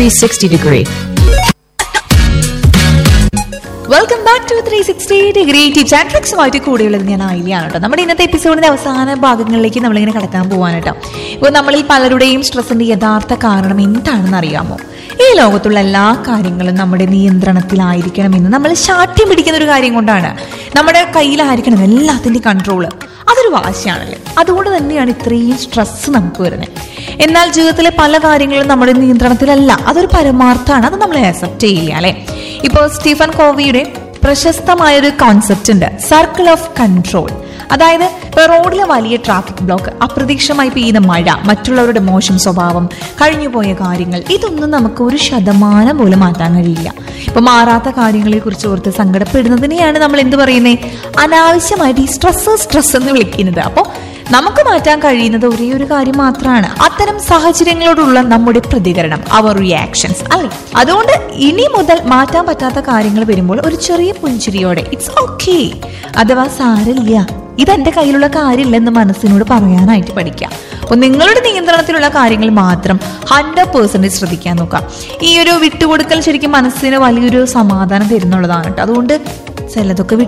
360 degree. Welcome back to three sixty degree tips and ട്രിക്സുമായിട്ട് കൂടെയുള്ളത് ഞാൻ ആയില്ലാണ് കേട്ടോ നമ്മുടെ ഇന്നത്തെ എപ്പിസോഡിന്റെ അവസാന ഭാഗങ്ങളിലേക്ക് നമ്മളിങ്ങനെ കടക്കാൻ പോവാണ് കേട്ടോ ഇപ്പോൾ നമ്മളിൽ പലരുടെയും സ്ട്രെസ്സിന്റെ യഥാർത്ഥ കാരണം എന്താണെന്ന് അറിയാമോ ഈ ലോകത്തുള്ള എല്ലാ കാര്യങ്ങളും നമ്മുടെ നിയന്ത്രണത്തിലായിരിക്കണമെന്ന് നമ്മൾ ശാഠ്യം പിടിക്കുന്ന ഒരു കാര്യം കൊണ്ടാണ് നമ്മുടെ കയ്യിലായിരിക്കണം എല്ലാത്തിൻ്റെ കൺട്രോള് അതൊരു വാശിയാണല്ലേ അതുകൊണ്ട് തന്നെയാണ് ഇത്രയും സ്ട്രെസ് നമുക്ക് വരുന്നത് എന്നാൽ ജീവിതത്തിലെ പല കാര്യങ്ങളും നമ്മുടെ നിയന്ത്രണത്തിലല്ല അതൊരു പരമാർത്ഥമാണ് അത് നമ്മൾ ആക്സെപ്റ്റ് ചെയ്യുക അല്ലെ ഇപ്പോൾ സ്റ്റീഫൻ കോവിയുടെ പ്രശസ്തമായ ഒരു കോൺസെപ്റ്റ് ഉണ്ട് സർക്കിൾ ഓഫ് കൺട്രോൾ അതായത് ഇപ്പൊ റോഡിലെ വലിയ ട്രാഫിക് ബ്ലോക്ക് അപ്രതീക്ഷിതമായി പെയ്യുന്ന മഴ മറ്റുള്ളവരുടെ മോശം സ്വഭാവം കഴിഞ്ഞുപോയ കാര്യങ്ങൾ ഇതൊന്നും നമുക്ക് ഒരു ശതമാനം പോലും മാറ്റാൻ കഴിയില്ല ഇപ്പൊ മാറാത്ത കാര്യങ്ങളെ കുറിച്ച് ഓർത്ത് സങ്കടപ്പെടുന്നതിനെയാണ് നമ്മൾ എന്ത് പറയുന്നത് അനാവശ്യമായിട്ട് ഈ സ്ട്രെസ് സ്ട്രെസ് എന്ന് വിളിക്കുന്നത് അപ്പോൾ നമുക്ക് മാറ്റാൻ കഴിയുന്നത് ഒരേ ഒരു കാര്യം മാത്രമാണ് അത്തരം സാഹചര്യങ്ങളോടുള്ള നമ്മുടെ പ്രതികരണം അവർ റിയാക്ഷൻസ് അല്ലെ അതുകൊണ്ട് ഇനി മുതൽ മാറ്റാൻ പറ്റാത്ത കാര്യങ്ങൾ വരുമ്പോൾ ഒരു ചെറിയ പുഞ്ചിരിയോടെ ഇറ്റ്സ് ഓക്കെ അഥവാ സാരമില്ല ഇതെന്റെ കയ്യിലുള്ള കാര്യമില്ലെന്ന് മനസ്സിനോട് പറയാനായിട്ട് പഠിക്കാം അപ്പോൾ നിങ്ങളുടെ നിയന്ത്രണത്തിലുള്ള കാര്യങ്ങൾ മാത്രം ഹൺഡ്രഡ് പേഴ്സൻറ്റേജ് ശ്രദ്ധിക്കാൻ നോക്കാം ഈ ഒരു വിട്ടുകൊടുക്കൽ ശരിക്കും മനസ്സിന് വലിയൊരു സമാധാനം തരുന്നുള്ളതാണ് കേട്ടോ അതുകൊണ്ട് ചിലതൊക്കെ